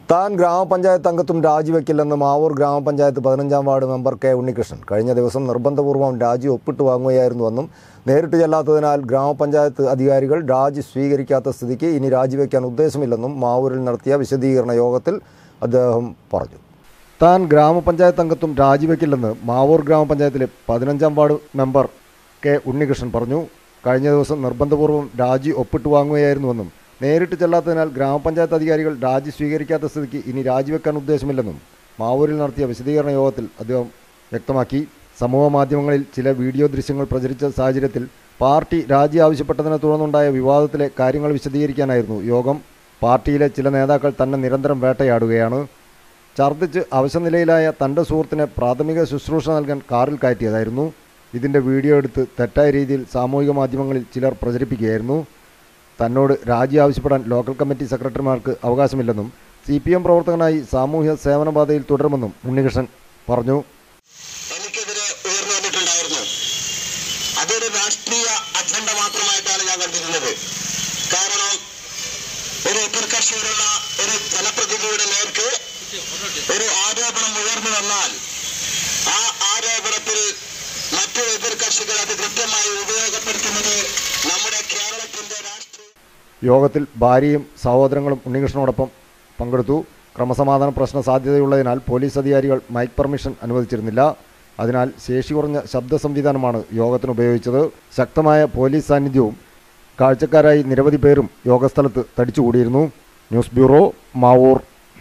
താൻ ഗ്രാമപഞ്ചായത്ത് അംഗത്വം രാജിവെക്കില്ലെന്ന് മാവൂർ ഗ്രാമപഞ്ചായത്ത് പതിനഞ്ചാം വാർഡ് മെമ്പർ കെ ഉണ്ണികൃഷ്ണൻ കഴിഞ്ഞ ദിവസം നിർബന്ധപൂർവ്വം രാജി ഒപ്പിട്ട് വാങ്ങുകയായിരുന്നുവെന്നും നേരിട്ട് ചെല്ലാത്തതിനാൽ ഗ്രാമപഞ്ചായത്ത് അധികാരികൾ രാജി സ്വീകരിക്കാത്ത സ്ഥിതിക്ക് ഇനി രാജിവെക്കാൻ ഉദ്ദേശമില്ലെന്നും മാവൂരിൽ നടത്തിയ വിശദീകരണ യോഗത്തിൽ അദ്ദേഹം പറഞ്ഞു താൻ ഗ്രാമപഞ്ചായത്ത് അംഗത്വം രാജിവെക്കില്ലെന്ന് മാവൂർ ഗ്രാമപഞ്ചായത്തിലെ പതിനഞ്ചാം വാർഡ് മെമ്പർ കെ ഉണ്ണികൃഷ്ണൻ പറഞ്ഞു കഴിഞ്ഞ ദിവസം നിർബന്ധപൂർവ്വം രാജി ഒപ്പിട്ട് വാങ്ങുകയായിരുന്നുവെന്നും നേരിട്ട് ചെല്ലാത്തതിനാൽ ഗ്രാമപഞ്ചായത്ത് അധികാരികൾ രാജി സ്വീകരിക്കാത്ത സ്ഥിതിക്ക് ഇനി രാജിവെക്കാൻ ഉദ്ദേശമില്ലെന്നും മാവൂരിൽ നടത്തിയ വിശദീകരണ യോഗത്തിൽ അദ്ദേഹം വ്യക്തമാക്കി സമൂഹ മാധ്യമങ്ങളിൽ ചില വീഡിയോ ദൃശ്യങ്ങൾ പ്രചരിച്ച സാഹചര്യത്തിൽ പാർട്ടി രാജി ആവശ്യപ്പെട്ടതിനെ തുടർന്നുണ്ടായ വിവാദത്തിലെ കാര്യങ്ങൾ വിശദീകരിക്കാനായിരുന്നു യോഗം പാർട്ടിയിലെ ചില നേതാക്കൾ തന്നെ നിരന്തരം വേട്ടയാടുകയാണ് ഛർദ്ദിച്ച് അവശനിലയിലായ തൻ്റെ സുഹൃത്തിനെ പ്രാഥമിക ശുശ്രൂഷ നൽകാൻ കാറിൽ കയറ്റിയതായിരുന്നു ഇതിൻ്റെ വീഡിയോ എടുത്ത് തെറ്റായ രീതിയിൽ സാമൂഹിക മാധ്യമങ്ങളിൽ ചിലർ പ്രചരിപ്പിക്കുകയായിരുന്നു തന്നോട് രാജി ആവശ്യപ്പെടാൻ ലോക്കൽ കമ്മിറ്റി സെക്രട്ടറിമാർക്ക് അവകാശമില്ലെന്നും സി പി എം പ്രവർത്തകനായി സാമൂഹ്യ സേവന പാതയിൽ തുടരുമെന്നും ഉണ്ണികൃഷ്ണൻ പറഞ്ഞു എനിക്കെതിരെ ഉയർന്നു വന്നിട്ടുണ്ടായിരുന്നു അതൊരു രാഷ്ട്രീയ അജണ്ട മാത്രമായിട്ടാണ് ഞാൻ കണ്ടിരുന്നത് കാരണം ഒരു എതിർകക്ഷിയിലുള്ള ഒരു ജനപ്രതിനിധിയുടെ നേർക്ക് ഒരു ആരോപണം ഉയർന്നു വന്നാൽ ആ ആരോപണത്തിൽ മറ്റു എതിർകക്ഷികൾ അത് കൃത്യമായി ഉപയോഗപ്പെടുത്തുന്നത് നമ്മുടെ കേരളത്തിന്റെ രാഷ്ട്രീയ യോഗത്തിൽ ഭാര്യയും സഹോദരങ്ങളും ഉണ്ണികൃഷ്ണനോടൊപ്പം പങ്കെടുത്തു ക്രമസമാധാന പ്രശ്ന സാധ്യതയുള്ളതിനാൽ പോലീസ് അധികാരികൾ മൈക്ക് പെർമിഷൻ അനുവദിച്ചിരുന്നില്ല അതിനാൽ ശേഷി കുറഞ്ഞ ശബ്ദ സംവിധാനമാണ് യോഗത്തിന് ഉപയോഗിച്ചത് ശക്തമായ പോലീസ് സാന്നിധ്യവും കാഴ്ചക്കാരായി നിരവധി പേരും യോഗസ്ഥലത്ത് തടിച്ചുകൂടിയിരുന്നു ന്യൂസ് ബ്യൂറോ മാവൂർ